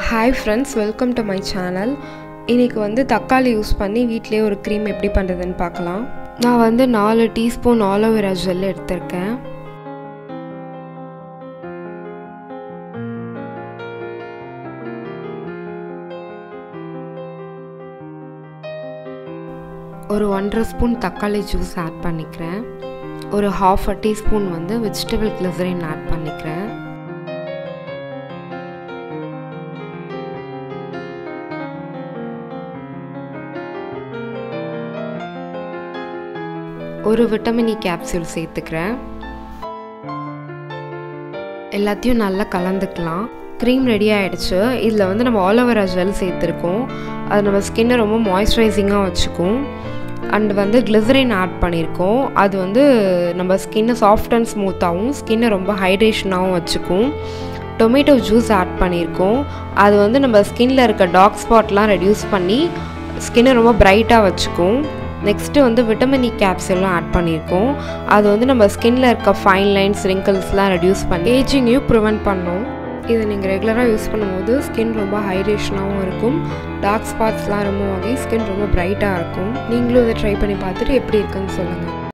hi friends welcome to my channel இன்றைக்கி வந்து தக்காளி யூஸ் பண்ணி வீட்டிலே ஒரு க்ரீம் எப்படி பண்ணுறதுன்னு பார்க்கலாம் நான் வந்து நாலு டீஸ்பூன் ஆலோவேரா ஜெல் எடுத்திருக்கேன் ஒரு ஒன்றரை ஸ்பூன் தக்காளி ஜூஸ் ஆட் பண்ணிக்கிறேன் ஒரு ஹாஃப் அ டீஸ்பூன் வந்து வெஜிடபிள் கிளிசரின் ஆட் பண்ணிக்கிறேன் ஒரு விட்டமின் இ கேப்சூல் சேர்த்துக்கிறேன் எல்லாத்தையும் நல்லா கலந்துக்கலாம் க்ரீம் ரெடி ஆகிடுச்சு இதில் வந்து நம்ம ஆலோவேரா ஜெல் சேர்த்துருக்கோம் அது நம்ம ஸ்கின்னை ரொம்ப மாய்ஸ்சரைசிங்காக வச்சுக்கும் அண்ட் வந்து கிளிசரின் ஆட் பண்ணியிருக்கோம் அது வந்து நம்ம ஸ்கின்னை சாஃப்ட் அண்ட் ஸ்மூத்தாகவும் ஸ்கின்னை ரொம்ப ஹைட்ரேஷனாகவும் வச்சுக்கும் டொமேட்டோ ஜூஸ் ஆட் பண்ணியிருக்கோம் அது வந்து நம்ம ஸ்கின்னில் இருக்க டார்க் ஸ்பாட்லாம் ரெடியூஸ் பண்ணி ஸ்கின்னை ரொம்ப பிரைட்டாக வச்சுக்கும் நெக்ஸ்ட்டு வந்து விட்டமின் இ கேப்சூலும் ஆட் பண்ணியிருக்கோம் அது வந்து நம்ம ஸ்கின்னில் இருக்க ஃபைன் லைன்ஸ் ரிங்கிள்ஸ்லாம் ரெடியூஸ் பண்ணி ஏஜிங்கையும் ப்ரிவெண்ட் பண்ணும் இதை நீங்கள் ரெகுலராக யூஸ் பண்ணும்போது ஸ்கின் ரொம்ப ஹைட்ரேஷனாகவும் இருக்கும் டார்க் ஸ்பாட்ஸ்லாம் ரிமூவ் ஆகி ஸ்கின் ரொம்ப பிரைட்டாக இருக்கும் நீங்களும் இதை ட்ரை பண்ணி பார்த்துட்டு எப்படி இருக்குன்னு சொல்லுங்கள்